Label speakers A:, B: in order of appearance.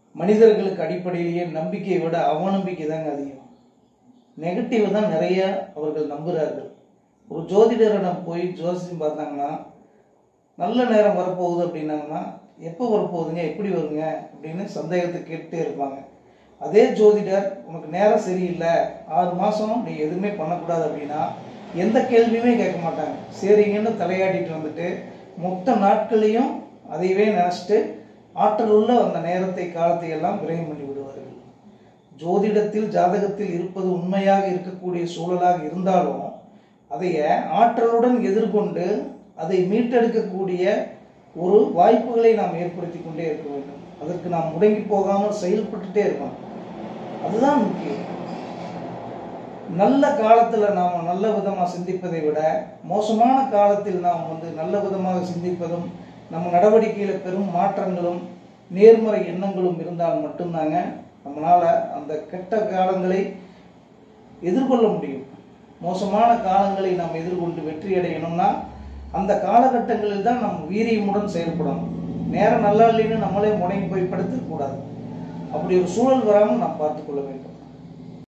A: மனிதர்களுக்கு அடிப்படையிலேயே நம்பிக்கையை விட அவநம்பிக்கை தாங்க அதிகம் நெகட்டிவ் தான் நிறைய அவர்கள் நம்புகிறார்கள் ஒரு ஜோதிடரிடம் போய் ஜோசியம் பார்த்தாங்கன்னா நல்ல நேரம் வரப்போகுது அப்படின்னாங்கன்னா எப்போ வரப்போகுதுங்க எப்படி வருங்க அப்படின்னு சந்தேகத்தை கேட்டுட்டே இருப்பாங்க அதே ஜோதிடர் உனக்கு நேரம் சரியில்லை ஆறு மாதம் நீ எதுவுமே பண்ணக்கூடாது அப்படின்னா எந்த கேள்வியுமே கேட்க மாட்டாங்க சரிங்கன்னு தலையாட்டிட்டு வந்துட்டு மொத்த நாட்களையும் அதையவே நினச்சிட்டு ஆற்றல் உள்ள அந்த நேரத்தை காலத்தை எல்லாம் விரயம் பண்ணி விடுவார்கள் ஜோதிடத்தில் ஜாதகத்தில் இருப்பது உண்மையாக இருக்கக்கூடிய சூழலாக இருந்தாலும் அதைய ஆற்றலுடன் எதிர்கொண்டு அதை மீட்டெடுக்கக்கூடிய ஒரு வாய்ப்புகளை நாம் ஏற்படுத்தி கொண்டே இருக்க வேண்டும் அதற்கு நாம் முடங்கி போகாமல் செயல்பட்டுட்டே இருக்கணும் அதுதான் முக்கியம் நல்ல காலத்தில் நாம் நல்ல விதமாக சிந்திப்பதை விட மோசமான காலத்தில் நாம் வந்து நல்ல விதமாக சிந்திப்பதும் நம்ம நடவடிக்கையில் பெரும் மாற்றங்களும் நேர்மறை எண்ணங்களும் இருந்தால் மட்டும்தாங்க நம்மளால் அந்த கெட்ட காலங்களை எதிர்கொள்ள முடியும் மோசமான காலங்களை நாம் எதிர்கொண்டு வெற்றி அடையணும்னா அந்த காலகட்டங்களில் தான் நம்ம வீரியமுடன் செயல்படணும் நேரம் நல்லா இல்லைன்னு நம்மளே முடங்கி போய் படுத்தக்கூடாது அப்படி ஒரு சூழல் வராமல் நாம் பார்த்துக்கொள்ள வேண்டும்